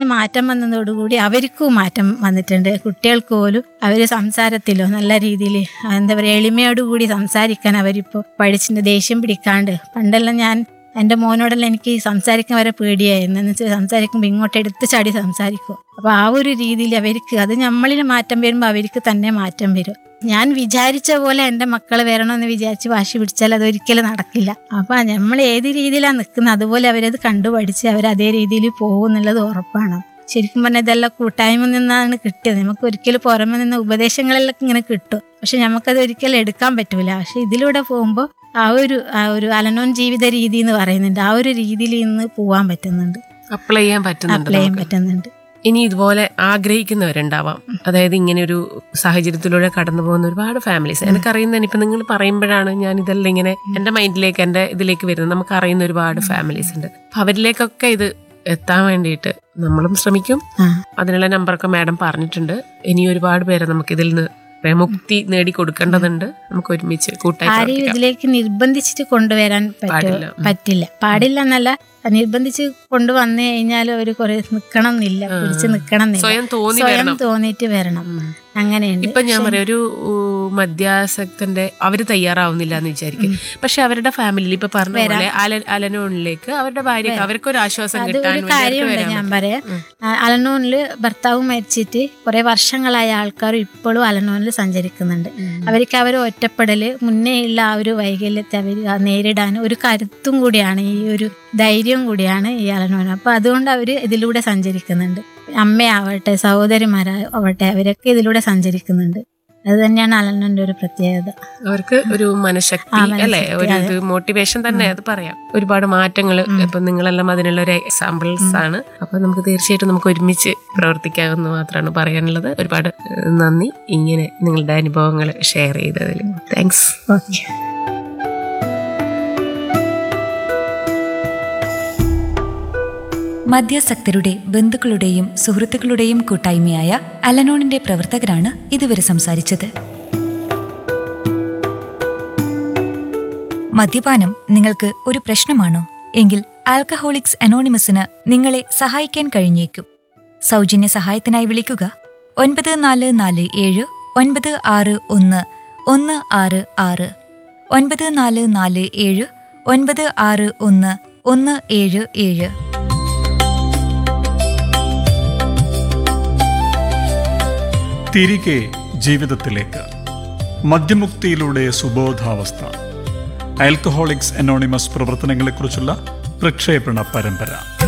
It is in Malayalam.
മാറ്റം വന്നതോടുകൂടി അവർക്കും മാറ്റം വന്നിട്ടുണ്ട് കുട്ടികൾക്ക് പോലും അവർ സംസാരത്തിലോ നല്ല രീതിയിൽ എന്താ പറയുക എളിമയോടുകൂടി സംസാരിക്കാൻ അവരിപ്പോൾ പഠിച്ചിട്ട് ദേഷ്യം പിടിക്കാണ്ട് പണ്ടെല്ലാം ഞാൻ എൻ്റെ മോനോടെല്ലാം എനിക്ക് സംസാരിക്കാൻ വരെ പേടിയായിരുന്നു എന്ന് വെച്ചാൽ സംസാരിക്കുമ്പോൾ ഇങ്ങോട്ട് എടുത്ത് ചാടി സംസാരിക്കും അപ്പോൾ ആ ഒരു രീതിയിൽ അവർക്ക് അത് നമ്മളിൽ മാറ്റം വരുമ്പോൾ അവർക്ക് തന്നെ മാറ്റം വരും ഞാൻ വിചാരിച്ച പോലെ എൻ്റെ മക്കൾ വരണമെന്ന് വിചാരിച്ച് വാശി പിടിച്ചാൽ അതൊരിക്കലും നടക്കില്ല അപ്പം നമ്മൾ ഏത് രീതിയിലാണ് നിൽക്കുന്നത് അതുപോലെ അവരത് കണ്ടുപഠിച്ച് അവർ അതേ രീതിയിൽ പോകും എന്നുള്ളത് ഉറപ്പാണ് ശരിക്കും പറഞ്ഞാൽ ഇതെല്ലാം കൂട്ടായ്മ നിന്നാണ് കിട്ടിയത് നമുക്ക് ഒരിക്കലും പുറമെ നിന്ന് ഉപദേശങ്ങളെല്ലാം ഇങ്ങനെ കിട്ടും പക്ഷെ നമുക്കത് ഒരിക്കലും എടുക്കാൻ പറ്റൂല പക്ഷെ ഇതിലൂടെ പോകുമ്പോൾ ആ ഒരു ആ ഒരു അലനോൻ ജീവിത രീതി എന്ന് പറയുന്നുണ്ട് ആ ഒരു രീതിയിൽ ഇന്ന് പോവാൻ പറ്റുന്നുണ്ട് അപ്ലൈ ചെയ്യാൻ പറ്റുന്നുണ്ട് അപ്ലൈ ചെയ്യാൻ നമുക്ക്. പറ്റുന്നുണ്ട് ഇനി ഇതുപോലെ ആഗ്രഹിക്കുന്നവരുണ്ടാവാം അതായത് ഇങ്ങനെ ഒരു സാഹചര്യത്തിലൂടെ കടന്നു പോകുന്ന ഒരുപാട് ഫാമിലീസ് എനിക്കറിയുന്ന ഇപ്പൊ നിങ്ങൾ പറയുമ്പോഴാണ് ഞാൻ ഇതെല്ലാം ഇങ്ങനെ എന്റെ മൈൻഡിലേക്ക് എന്റെ ഇതിലേക്ക് വരുന്നത് നമുക്ക് അറിയുന്ന ഒരുപാട് ഫാമിലീസ് ഉണ്ട് അപ്പൊ അവരിലേക്കൊക്കെ ഇത് എത്താൻ വേണ്ടിയിട്ട് നമ്മളും ശ്രമിക്കും ആ അതിനുള്ള നമ്പറൊക്കെ മാഡം പറഞ്ഞിട്ടുണ്ട് ഇനി ഒരുപാട് പേരെ നമുക്ക് ഇതിൽ നിന്ന് മുക്തി നേടിക്കൊടുക്കേണ്ടതുണ്ട് നമുക്ക് ഒരുമിച്ച് കൂട്ടായി ആരെയും പ്രവർത്തിക്കാം. ഇതിലേക്ക് നിർബന്ധിച്ചിട്ട് കൊണ്ടുവരാൻ പറ്റോ പാടില്ല. പറ്റില്ല പാടില്ല എന്നല്ല നിർബന്ധിച്ച് കൊണ്ടുവന്നു കഴിഞ്ഞാൽ ഒരു കുറെ നിക്കണം എന്നില്ല പിടിച്ച് നിക്കണം എന്നില്ല സ്വയം തോന്നി സ്വയം വരണം തോന്നിയിട്ട് വരണം അങ്ങനെയുണ്ട് ഇപ്പൊ ഞാൻ പറയാം ഒരു ഊ, മദ്യാസക്തന്റെ അവര് തയ്യാറാവുന്നില്ല എന്ന് വിചാരിക്കും പക്ഷെ അവരുടെ ഫാമിലിയിൽ ഇപ്പൊ പറഞ്ഞ പോലെ അല അലനോണിലേക്ക് അവരുടെ ഭാര്യക്ക് അവർക്ക് ഒരു ആശ്വാസം അത് കിട്ടാൻ ഒരു വേണ്ടി അവർക്ക് കാര്യമുണ്ട് വരാൻ ഞാൻ പറ്റും. പറയാം അലനോനില് ഭർത്താവ് മരിച്ചിട്ട് കുറെ വർഷങ്ങളായ ആൾക്കാർ ഇപ്പോഴും അലനോനിൽ സഞ്ചരിക്കുന്നുണ്ട് അവർക്ക് അവർ ഒറ്റപ്പെടല് മുന്നേ ഉള്ള ആ ഒരു വൈകല്യത്തെ അവർ നേരിടാൻ ഒരു കരുത്തും കൂടിയാണ് ഈ ഒരു ധൈര്യം കൂടിയാണ് ഈ അലനോൻ അപ്പൊ അതുകൊണ്ട് അവർ ഇതിലൂടെ സഞ്ചരിക്കുന്നുണ്ട് അമ്മയാവട്ടെ സഹോദരിമാരാവട്ടെ അവരൊക്കെ ഇതിലൂടെ സഞ്ചരിക്കുന്നുണ്ട് അത് തന്നെയാണ് അലനോന്റെ ഒരു പ്രത്യേകത അവർക്ക് ഒരു മനഃശക്തി ആ, മനഃശക്തി, അല്ലെ ഒരു ഇത് മോട്ടിവേഷൻ തന്നെ അത് പറയാം ഒരുപാട് മാറ്റങ്ങൾ ഇപ്പൊ നിങ്ങളെല്ലാം അതിനുള്ള ഒരു എക്സാമ്പിൾസ് ആണ് അപ്പൊ നമുക്ക് തീർച്ചയായിട്ടും നമുക്ക് ഒരുമിച്ച് പ്രവർത്തിക്കാമെന്ന് മാത്രമാണ് പറയാനുള്ളത് ഒരുപാട് ഏഹ്, നന്ദി ഇങ്ങനെ നിങ്ങളുടെ അനുഭവങ്ങൾ ഷെയർ ചെയ്തതിൽ താങ്ക്സ് ഓക്കെ മദ്യാസക്തരുടെ ബന്ധുക്കളുടെയും സുഹൃത്തുക്കളുടെയും കൂട്ടായ്മയായ അലനോണിന്റെ പ്രവർത്തകരാണ് ഇതുവരെ സംസാരിച്ചത് മദ്യപാനം നിങ്ങൾക്ക് ഒരു പ്രശ്നമാണോ എങ്കിൽ ആൽക്കഹോളിക്സ് അനോണിമസിന് നിങ്ങളെ സഹായിക്കാൻ കഴിഞ്ഞേക്കും സൗജന്യ സഹായത്തിനായി വിളിക്കുക ഒൻപത് നാല് നാല് ഏഴ് ഒൻപത് ആറ് ഒന്ന് ഒന്ന് ആറ് ആറ് ഒൻപത് നാല് നാല് ഏഴ് ഒൻപത് ആറ് ഒന്ന് ഒന്ന് ഏഴ് ഏഴ് തിരികെ ജീവിതത്തിലേക്ക് മദ്യമുക്തിയിലൂടെ സുബോധാവസ്ഥ ആൽക്കഹോളിക്സ് അനോണിമസ് പ്രവർത്തനങ്ങളെക്കുറിച്ചുള്ള പ്രക്ഷേപണ പരമ്പര